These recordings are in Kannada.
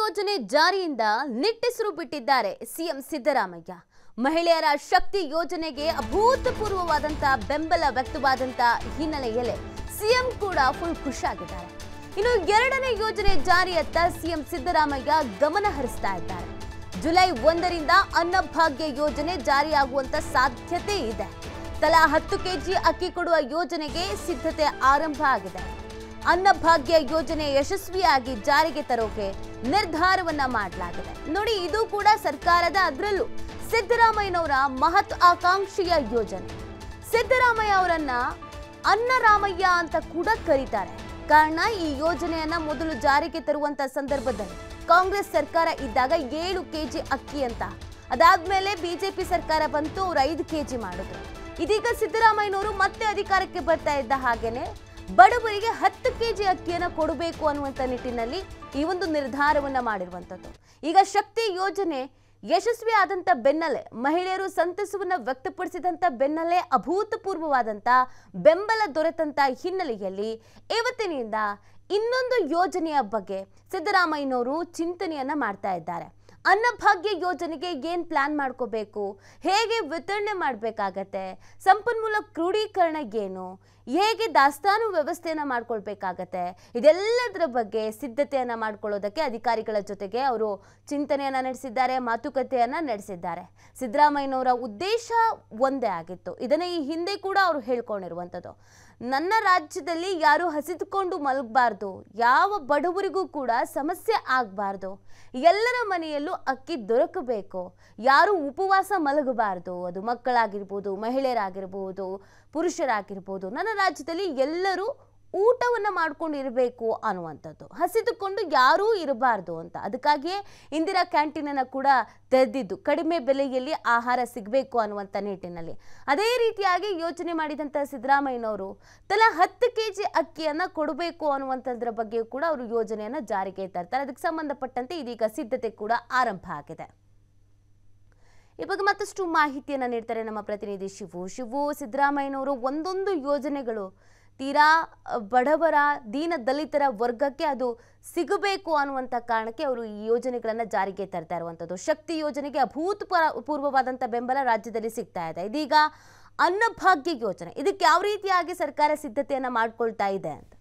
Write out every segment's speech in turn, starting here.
ಯೋಜನೆ ಜಾರಿಯಿಂದ ನಿಟ್ಟೆಸರು ಬಿಟ್ಟಿದ್ದಾರೆ ಸಿಎಂ ಸಿದ್ದರಾಮಯ್ಯ ಮಹಿಳೆಯರ ಶಕ್ತಿ ಯೋಜನೆಗೆ ಅಭೂತಪೂರ್ವವಾದಂತ ಬೆಂಬಲ ವ್ಯಕ್ತವಾದಂತ ಹಿನ್ನೆಲೆಯಲ್ಲಿ ಸಿಎಂ ಕೂಡ ಫುಲ್ ಖುಷಿಯಾಗಿದ್ದಾರೆ ಇನ್ನು ಎರಡನೇ ಯೋಜನೆ ಜಾರಿಯತ್ತ ಸಿಎಂ ಸಿದ್ದರಾಮಯ್ಯ ಗಮನ ಹರಿಸ್ತಾ ಇದ್ದಾರೆ ಜುಲೈ ಒಂದರಿಂದ ಅನ್ನಭಾಗ್ಯ ಯೋಜನೆ ಜಾರಿಯಾಗುವಂತ ಸಾಧ್ಯತೆ ಇದೆ ತಲಾ ಹತ್ತು ಕೆಜಿ ಅಕ್ಕಿ ಕೊಡುವ ಯೋಜನೆಗೆ ಸಿದ್ಧತೆ ಆರಂಭ ಆಗಿದೆ ಅನ್ನಭಾಗ್ಯ ಯೋಜನೆ ಯಶಸ್ವಿಯಾಗಿ ಜಾರಿಗೆ ತರೋಕೆ ನಿರ್ಧಾರವನ್ನ ಮಾಡಲಾಗಿದೆ ನೋಡಿ ಇದು ಕೂಡ ಸರ್ಕಾರದ ಅದರಲ್ಲೂ ಸಿದ್ದರಾಮಯ್ಯನವರ ಮಹತ್ ಆಕಾಂಕ್ಷೆಯ ಯೋಜನೆ ಸಿದ್ದರಾಮಯ್ಯ ಅವರನ್ನ ಅನ್ನರಾಮಯ್ಯ ಅಂತ ಕೂಡ ಕರೀತಾರೆ ಕಾರಣ ಈ ಯೋಜನೆಯನ್ನ ಮೊದಲು ಜಾರಿಗೆ ತರುವಂತ ಸಂದರ್ಭದಲ್ಲಿ ಕಾಂಗ್ರೆಸ್ ಸರ್ಕಾರ ಇದ್ದಾಗ ಏಳು ಕೆಜಿ ಅಕ್ಕಿ ಅಂತ ಅದಾದ್ಮೇಲೆ ಬಿಜೆಪಿ ಸರ್ಕಾರ ಬಂತು ಅವ್ರು ಐದು ಕೆಜಿ ಮಾಡಿದ್ರು ಇದೀಗ ಸಿದ್ದರಾಮಯ್ಯನವರು ಮತ್ತೆ ಅಧಿಕಾರಕ್ಕೆ ಬರ್ತಾ ಇದ್ದ ಹಾಗೇನೆ ಬಡವರಿಗೆ ಹತ್ತು ಕೆಜಿ ಅಕ್ಕಿಯನ್ನ ಕೊಡಬೇಕು ಅನ್ನುವಂಥ ನಿಟ್ಟಿನಲ್ಲಿ ಈ ಒಂದು ನಿರ್ಧಾರವನ್ನ ಮಾಡಿರುವಂಥದ್ದು ಈಗ ಶಕ್ತಿ ಯೋಜನೆ ಯಶಸ್ವಿ ಆದಂತ ಬೆನ್ನಲ್ಲೇ ಮಹಿಳೆಯರು ಸಂತಸವನ್ನ ವ್ಯಕ್ತಪಡಿಸಿದಂತ ಬೆನ್ನಲ್ಲೇ ಅಭೂತಪೂರ್ವವಾದಂತ ಬೆಂಬಲ ದೊರೆತಂತ ಹಿನ್ನೆಲೆಯಲ್ಲಿ ಇವತ್ತಿನಿಂದ ಇನ್ನೊಂದು ಯೋಜನೆಯ ಬಗ್ಗೆ ಸಿದ್ದರಾಮಯ್ಯನವರು ಚಿಂತನೆಯನ್ನ ಮಾಡ್ತಾ ಇದ್ದಾರೆ ಅನ್ನಭಾಗ್ಯ ಯೋಜನೆಗೆ ಏನು ಪ್ಲಾನ್ ಮಾಡ್ಕೋಬೇಕು ಹೇಗೆ ವಿತರಣೆ ಮಾಡಬೇಕಾಗತ್ತೆ ಸಂಪನ್ಮೂಲ ಕ್ರೋಢೀಕರಣ ಏನು ಹೇಗೆ ದಾಸ್ತಾನು ವ್ಯವಸ್ಥೆಯನ್ನು ಮಾಡ್ಕೊಳ್ಬೇಕಾಗತ್ತೆ ಇದೆಲ್ಲದರ ಬಗ್ಗೆ ಸಿದ್ಧತೆಯನ್ನು ಮಾಡ್ಕೊಳ್ಳೋದಕ್ಕೆ ಅಧಿಕಾರಿಗಳ ಜೊತೆಗೆ ಅವರು ಚಿಂತನೆಯನ್ನು ನಡೆಸಿದ್ದಾರೆ ಮಾತುಕತೆಯನ್ನು ನಡೆಸಿದ್ದಾರೆ ಸಿದ್ದರಾಮಯ್ಯನವರ ಉದ್ದೇಶ ಒಂದೇ ಆಗಿತ್ತು ಇದನ್ನು ಈ ಹಿಂದೆ ಕೂಡ ಅವರು ಹೇಳ್ಕೊಂಡಿರುವಂಥದ್ದು ನನ್ನ ರಾಜ್ಯದಲ್ಲಿ ಯಾರು ಹಸಿದುಕೊಂಡು ಮಲಗಬಾರ್ದು ಯಾವ ಬಡವರಿಗೂ ಕೂಡ ಸಮಸ್ಯೆ ಆಗಬಾರ್ದು ಎಲ್ಲರ ಮನೆಯಲ್ಲೂ ಅಕ್ಕಿ ದೊರಕಬೇಕು ಯಾರು ಉಪವಾಸ ಮಲಗಬಾರ್ದು ಅದು ಮಕ್ಕಳಾಗಿರ್ಬೋದು ಮಹಿಳೆಯರಾಗಿರ್ಬೋದು ಪುರುಷರಾಗಿರ್ಬೋದು ನನ್ನ ರಾಜ್ಯದಲ್ಲಿ ಎಲ್ಲರೂ ಊಟವನ್ನು ಮಾಡ್ಕೊಂಡು ಇರಬೇಕು ಅನ್ನುವಂಥದ್ದು ಹಸಿದುಕೊಂಡು ಯಾರೂ ಇರಬಾರ್ದು ಅಂತ ಅದಕ್ಕಾಗಿಯೇ ಇಂದಿರಾ ಕ್ಯಾಂಟೀನನ್ನು ಕೂಡ ತೆರೆದಿದ್ದು ಕಡಿಮೆ ಬೆಲೆಯಲ್ಲಿ ಆಹಾರ ಸಿಗಬೇಕು ಅನ್ನುವಂಥ ನಿಟ್ಟಿನಲ್ಲಿ ಅದೇ ರೀತಿಯಾಗಿ ಯೋಚನೆ ಮಾಡಿದಂಥ ಸಿದ್ದರಾಮಯ್ಯನವರು ತಲಾ ಹತ್ತು ಕೆ ಜಿ ಅಕ್ಕಿಯನ್ನು ಕೊಡಬೇಕು ಅನ್ನುವಂಥದ್ರ ಬಗ್ಗೆ ಕೂಡ ಅವರು ಯೋಜನೆಯನ್ನು ಜಾರಿಗೆ ತರ್ತಾರೆ ಅದಕ್ಕೆ ಸಂಬಂಧಪಟ್ಟಂತೆ ಇದೀಗ ಸಿದ್ಧತೆ ಕೂಡ ಆರಂಭ ಆಗಿದೆ ಈ ಬಗ್ಗೆ ಮತ್ತಷ್ಟು ಮಾಹಿತಿಯನ್ನು ನೀಡ್ತಾರೆ ನಮ್ಮ ಪ್ರತಿನಿಧಿ ಶಿವು ಶಿವು ಸಿದ್ದರಾಮಯ್ಯನವರು ಒಂದೊಂದು ಯೋಜನೆಗಳು ತೀರಾ ಅ, ಬಡವರ ದೀನ ದಲಿತರ ವರ್ಗಕ್ಕೆ ಅದು ಸಿಗಬೇಕು ಅನ್ನುವಂಥ ಕಾರಣಕ್ಕೆ ಅವರು ಈ ಯೋಜನೆಗಳನ್ನು ಜಾರಿಗೆ ತರ್ತಾ ಇರುವಂಥದ್ದು ಶಕ್ತಿ ಯೋಜನೆಗೆ ಅಭೂತಪೂರ್ವ ಪೂರ್ವವಾದಂಥ ಬೆಂಬಲ ರಾಜ್ಯದಲ್ಲಿ ಸಿಗ್ತಾ ಇದೆ ಇದೀಗ ಅನ್ನಭಾಗ್ಯ ಯೋಜನೆ ಇದಕ್ಕೆ ಯಾವ ರೀತಿಯಾಗಿ ಸರ್ಕಾರ ಸಿದ್ಧತೆಯನ್ನ ಮಾಡ್ಕೊಳ್ತಾ ಇದೆ ಅಂತ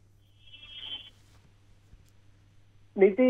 ನಿತಿ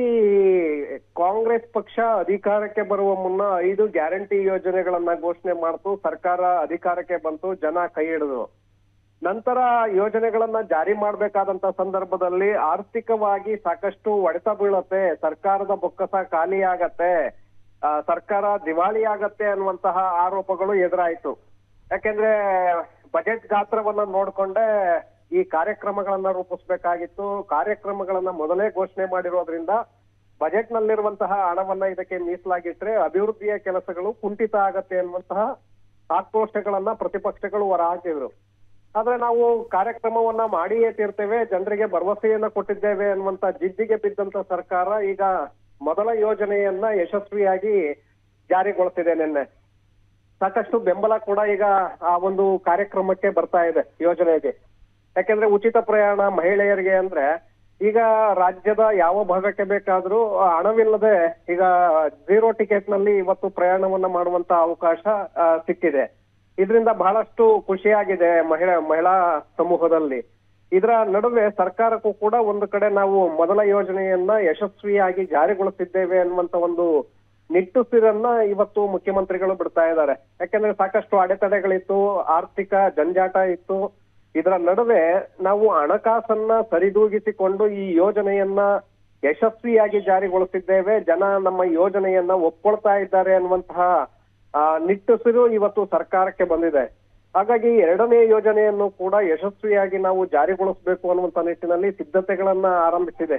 ಕಾಂಗ್ರೆಸ್ ಪಕ್ಷ ಅಧಿಕಾರಕ್ಕೆ ಬರುವ ಮುನ್ನ ಐದು ಗ್ಯಾರಂಟಿ ಯೋಜನೆಗಳನ್ನ ಘೋಷಣೆ ಮಾಡ್ತು ಸರ್ಕಾರ ಅಧಿಕಾರಕ್ಕೆ ಬಂತು ಜನ ಕೈ ಹಿಡಿದ್ರು ನಂತರ ಯೋಜನೆಗಳನ್ನ ಜಾರಿ ಮಾಡ್ಬೇಕಾದಂತ ಸಂದರ್ಭದಲ್ಲಿ ಆರ್ಥಿಕವಾಗಿ ಸಾಕಷ್ಟು ಹೊಡೆತ ಬೀಳತ್ತೆ ಸರ್ಕಾರದ ಬೊಕ್ಕಸ ಖಾಲಿ ಆಗತ್ತೆ ಆ, ಸರ್ಕಾರ ದಿವಾಳಿ ಆಗತ್ತೆ ಅನ್ನುವಂತಹ ಆರೋಪಗಳು ಎದುರಾಯ್ತು ಯಾಕೆಂದ್ರೆ ಬಜೆಟ್ ಗಾತ್ರವನ್ನ ನೋಡ್ಕೊಂಡೆ ಈ ಕಾರ್ಯಕ್ರಮಗಳನ್ನ ರೂಪಿಸ್ಬೇಕಾಗಿತ್ತು ಕಾರ್ಯಕ್ರಮಗಳನ್ನ ಮೊದಲೇ ಘೋಷಣೆ ಮಾಡಿರೋದ್ರಿಂದ ಬಜೆಟ್ ನಲ್ಲಿರುವಂತಹ ಹಣವನ್ನ ಇದಕ್ಕೆ ಮೀಸಲಾಗಿಟ್ರೆ ಅಭಿವೃದ್ಧಿಯ ಕೆಲಸಗಳು ಕುಂಠಿತ ಆಗತ್ತೆ ಅನ್ನುವಂತಹ ಆಕ್ರೋಶಗಳನ್ನ ಪ್ರತಿಪಕ್ಷಗಳು ಹೊರ ಹಾಕಿದ್ರು ಆದ್ರೆ ನಾವು ಕಾರ್ಯಕ್ರಮವನ್ನ ಮಾಡಿಯೇ ತೀರ್ತೇವೆ ಜನರಿಗೆ ಭರವಸೆಯನ್ನ ಕೊಟ್ಟಿದ್ದೇವೆ ಅನ್ನುವಂತ ಜಿದ್ದಿಗೆ ಬಿದ್ದಂತ ಸರ್ಕಾರ ಈಗ ಮೊದಲ ಯೋಜನೆಯನ್ನ ಯಶಸ್ವಿಯಾಗಿ ಜಾರಿಗೊಳಿಸಿದೆ ನಿನ್ನೆ ಸಾಕಷ್ಟು ಬೆಂಬಲ ಕೂಡ ಈಗ ಆ ಒಂದು ಕಾರ್ಯಕ್ರಮಕ್ಕೆ ಬರ್ತಾ ಇದೆ ಯೋಜನೆಗೆ ಯಾಕೆಂದ್ರೆ ಉಚಿತ ಪ್ರಯಾಣ ಮಹಿಳೆಯರಿಗೆ ಅಂದ್ರೆ ಈಗ ರಾಜ್ಯದ ಯಾವ ಭಾಗಕ್ಕೆ ಬೇಕಾದ್ರೂ ಆ, ಹಣವಿಲ್ಲದೆ ಈಗ ಝೀರೋ ಟಿಕೆಟ್ ನಲ್ಲಿ ಇವತ್ತು ಪ್ರಯಾಣವನ್ನ ಮಾಡುವಂತ ಅವಕಾಶ ಆ, ಸಿಕ್ಕಿದೆ ಇದರಿಂದ ಬಹಳಷ್ಟು ಖುಷಿಯಾಗಿದೆ ಮಹಿಳಾ ಮಹಿಳಾ ಸಮೂಹದಲ್ಲಿ ಇದರ ನಡುವೆ ಸರ್ಕಾರಕ್ಕೂ ಕೂಡ ಒಂದು ಕಡೆ ನಾವು ಮೊದಲ ಯೋಜನೆಯನ್ನ ಯಶಸ್ವಿಯಾಗಿ ಜಾರಿಗೊಳಿಸಿದ್ದೇವೆ ಅನ್ನುವಂತ ಒಂದು ನಿಟ್ಟುಸಿರನ್ನ ಇವತ್ತು ಮುಖ್ಯಮಂತ್ರಿಗಳು ಬಿಡ್ತಾ ಇದ್ದಾರೆ ಯಾಕಂದ್ರೆ ಸಾಕಷ್ಟು ಅಡೆತಡೆಗಳಿತ್ತು ಆರ್ಥಿಕ ಜಂಜಾಟ ಇತ್ತು ಇದರ ನಡುವೆ ನಾವು ಹಣಕಾಸನ್ನ ಸರಿದೂಗಿಸಿಕೊಂಡು ಈ ಯೋಜನೆಯನ್ನ ಯಶಸ್ವಿಯಾಗಿ ಜಾರಿಗೊಳಿಸಿದ್ದೇವೆ ಜನ ನಮ್ಮ ಯೋಜನೆಯನ್ನ ಒಪ್ಕೊಳ್ತಾ ಇದ್ದಾರೆ ಅನ್ನುವಂತಹ ಆ, ನಿಟ್ಟುಸಿರು ಇವತ್ತು ಸರ್ಕಾರಕ್ಕೆ ಬಂದಿದೆ ಹಾಗಾಗಿ ಎರಡನೇ ಯೋಜನೆಯನ್ನು ಕೂಡ ಯಶಸ್ವಿಯಾಗಿ ನಾವು ಜಾರಿಗೊಳಿಸಬೇಕು ಅನ್ನುವಂತ ನಿಟ್ಟಿನಲ್ಲಿ ಸಿದ್ಧತೆಗಳನ್ನ ಆರಂಭಿಸಿದೆ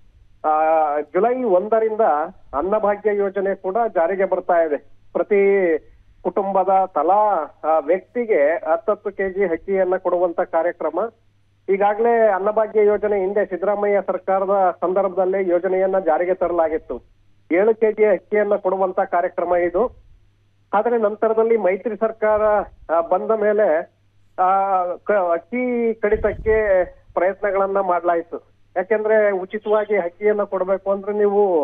ಆ ಜುಲೈ ಒಂದರಿಂದ ಅನ್ನಭಾಗ್ಯ ಯೋಜನೆ ಕೂಡ ಜಾರಿಗೆ ಬರ್ತಾ ಇದೆ ಪ್ರತಿ ಕುಟುಂಬದ ತಲಾ ಆ, ವ್ಯಕ್ತಿಗೆ ಹತ್ತತ್ತು ಕೆಜಿ ಅಕ್ಕಿಯನ್ನ ಕೊಡುವಂತ ಕಾರ್ಯಕ್ರಮ ಈಗಾಗಲೇ ಅನ್ನಭಾಗ್ಯ ಯೋಜನೆ ಹಿಂದೆ ಸಿದ್ದರಾಮಯ್ಯ ಸರ್ಕಾರದ ಸಂದರ್ಭದಲ್ಲೇ ಯೋಜನೆಯನ್ನ ಜಾರಿಗೆ ತರಲಾಗಿತ್ತು ಏಳು ಕೆಜಿ ಅಕ್ಕಿಯನ್ನ ಕೊಡುವಂತ ಕಾರ್ಯಕ್ರಮ ಇದು ಆದ್ರೆ ನಂತರದಲ್ಲಿ ಮೈತ್ರಿ ಸರ್ಕಾರ ಆ, ಬಂದ ಮೇಲೆ ಆ ಕ- ಅಕ್ಕಿ ಕಡಿತಕ್ಕೆ ಪ್ರಯತ್ನಗಳನ್ನ ಮಾಡ್ಲಾಯ್ತು ಯಾಕೆಂದ್ರೆ ಉಚಿತವಾಗಿ ಅಕ್ಕಿಯನ್ನ ಕೊಡ್ಬೇಕು ಅಂದ್ರೆ ನೀವು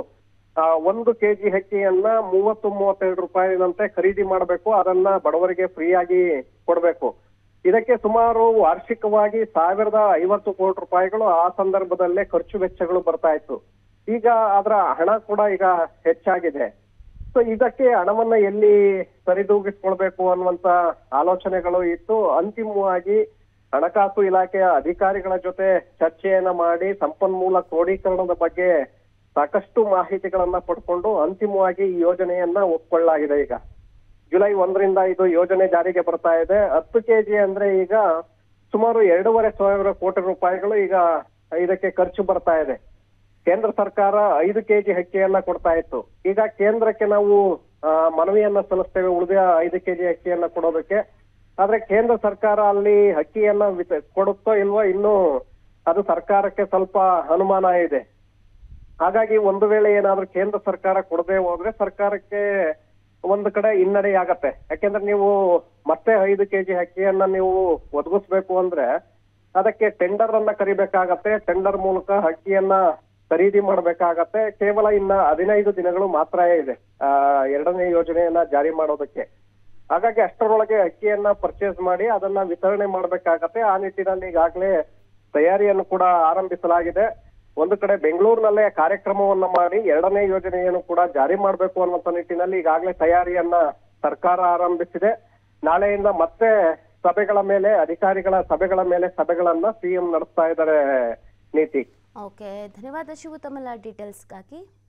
ಆ, ಒಂದು ಕೆಜಿ ಅಕ್ಕಿಯನ್ನ ಮೂವತ್ತು ಮೂವತ್ತೆರಡು ರೂಪಾಯಿನಂತೆ ಖರೀದಿ ಮಾಡಬೇಕು ಅದನ್ನ ಬಡವರಿಗೆ ಫ್ರೀ ಆಗಿ ಕೊಡಬೇಕು ಇದಕ್ಕೆ ಸುಮಾರು ವಾರ್ಷಿಕವಾಗಿ ಸಾವಿರದ ಐವತ್ತು ಕೋಟಿ ರೂಪಾಯಿಗಳು ಆ ಸಂದರ್ಭದಲ್ಲೇ ಖರ್ಚು ವೆಚ್ಚಗಳು ಬರ್ತಾ ಇತ್ತು ಈಗ ಅದರ ಹಣ ಕೂಡ ಈಗ ಹೆಚ್ಚಾಗಿದೆ ಸೊ ಇದಕ್ಕೆ ಹಣವನ್ನ ಎಲ್ಲಿ ಸರಿದೂಗಿಸ್ಕೊಳ್ಬೇಕು ಅನ್ನುವಂತ ಆಲೋಚನೆಗಳು ಇತ್ತು ಅಂತಿಮವಾಗಿ ಹಣಕಾಸು ಇಲಾಖೆಯ ಅಧಿಕಾರಿಗಳ ಜೊತೆ ಚರ್ಚೆಯನ್ನ ಮಾಡಿ ಸಂಪನ್ಮೂಲ ಕ್ರೋಢೀಕರಣದ ಬಗ್ಗೆ ಸಾಕಷ್ಟು ಮಾಹಿತಿಗಳನ್ನ ಪಡ್ಕೊಂಡು ಅಂತಿಮವಾಗಿ ಈ ಯೋಜನೆಯನ್ನ ಒಪ್ಕೊಳ್ಳಲಾಗಿದೆ ಈಗ ಜುಲೈ ಒಂದರಿಂದ ಇದು ಯೋಜನೆ ಜಾರಿಗೆ ಬರ್ತಾ ಇದೆ ಹತ್ತು ಕೆಜಿ ಅಂದ್ರೆ ಈಗ ಸುಮಾರು ಎರಡೂವರೆ ಸಾವಿರ ಕೋಟಿ ರೂಪಾಯಿಗಳು ಈಗ ಇದಕ್ಕೆ ಖರ್ಚು ಬರ್ತಾ ಇದೆ ಕೇಂದ್ರ ಸರ್ಕಾರ ಐದು ಕೆಜಿ ಅಕ್ಕಿಯನ್ನ ಕೊಡ್ತಾ ಇತ್ತು ಈಗ ಕೇಂದ್ರಕ್ಕೆ ನಾವು ಆ, ಮನವಿಯನ್ನ ಸಲ್ಲಿಸ್ತೇವೆ ಉಳಿದ ಐದು ಕೆಜಿ ಅಕ್ಕಿಯನ್ನ ಕೊಡೋದಕ್ಕೆ ಆದ್ರೆ ಕೇಂದ್ರ ಸರ್ಕಾರ ಅಲ್ಲಿ ಅಕ್ಕಿಯನ್ನ ವಿತ- ಕೊಡುತ್ತೋ ಇಲ್ವೋ ಇನ್ನು ಅದು ಸರ್ಕಾರಕ್ಕೆ ಸ್ವಲ್ಪ ಅನುಮಾನ ಇದೆ ಹಾಗಾಗಿ ಒಂದು ವೇಳೆ ಏನಾದ್ರೂ ಕೇಂದ್ರ ಸರ್ಕಾರ ಕೊಡದೆ ಹೋದ್ರೆ ಸರ್ಕಾರಕ್ಕೆ ಒಂದು ಕಡೆ ಹಿನ್ನಡೆ ಆಗತ್ತೆ ಯಾಕೆಂದ್ರೆ ನೀವು ಮತ್ತೆ ಐದು ಕೆಜಿ ಅಕ್ಕಿಯನ್ನ ನೀವು ಒದಗಿಸ್ಬೇಕು ಅಂದ್ರೆ ಅದಕ್ಕೆ ಟೆಂಡರ್ ಅನ್ನ ಕರಿಬೇಕಾಗತ್ತೆ ಟೆಂಡರ್ ಮೂಲಕ ಅಕ್ಕಿಯನ್ನ ಖರೀದಿ ಮಾಡ್ಬೇಕಾಗತ್ತೆ ಕೇವಲ ಇನ್ನ ಹದಿನೈದು ದಿನಗಳು ಮಾತ್ರ ಇದೆ ಆ ಎರಡನೇ ಯೋಜನೆಯನ್ನ ಜಾರಿ ಮಾಡೋದಕ್ಕೆ ಹಾಗಾಗಿ ಅಷ್ಟರೊಳಗೆ ಅಕ್ಕಿಯನ್ನ ಪರ್ಚೇಸ್ ಮಾಡಿ ಅದನ್ನ ವಿತರಣೆ ಮಾಡ್ಬೇಕಾಗತ್ತೆ ಆ ನಿಟ್ಟಿನಲ್ಲಿ ಈಗಾಗಲೇ ತಯಾರಿಯನ್ನು ಕೂಡ ಆರಂಭಿಸಲಾಗಿದೆ ಒಂದು ಕಡೆ ಬೆಂಗಳೂರಿನಲ್ಲೇ ಕಾರ್ಯಕ್ರಮವನ್ನ ಮಾಡಿ ಎರಡನೇ ಯೋಜನೆಯನ್ನು ಕೂಡ ಜಾರಿ ಮಾಡಬೇಕು ಅನ್ನುವಂತ ನಿಟ್ಟಿನಲ್ಲಿ ಈಗಾಗಲೇ ತಯಾರಿಯನ್ನ ಸರ್ಕಾರ ಆರಂಭಿಸಿದೆ ನಾಳೆಯಿಂದ ಮತ್ತೆ ಸಭೆಗಳ ಮೇಲೆ ಅಧಿಕಾರಿಗಳ ಸಭೆಗಳ ಮೇಲೆ ಸಭೆಗಳನ್ನ ಸಿಎಂ ನಡೆಸ್ತಾ ಇದ್ದಾರೆ ನೀತಿ ಓಕೆ ಧನ್ಯವಾದ ಶಿವು ತಮ್ಮೆಲ್ಲ ಡೀಟೇಲ್ಸ್ಗಾಗಿ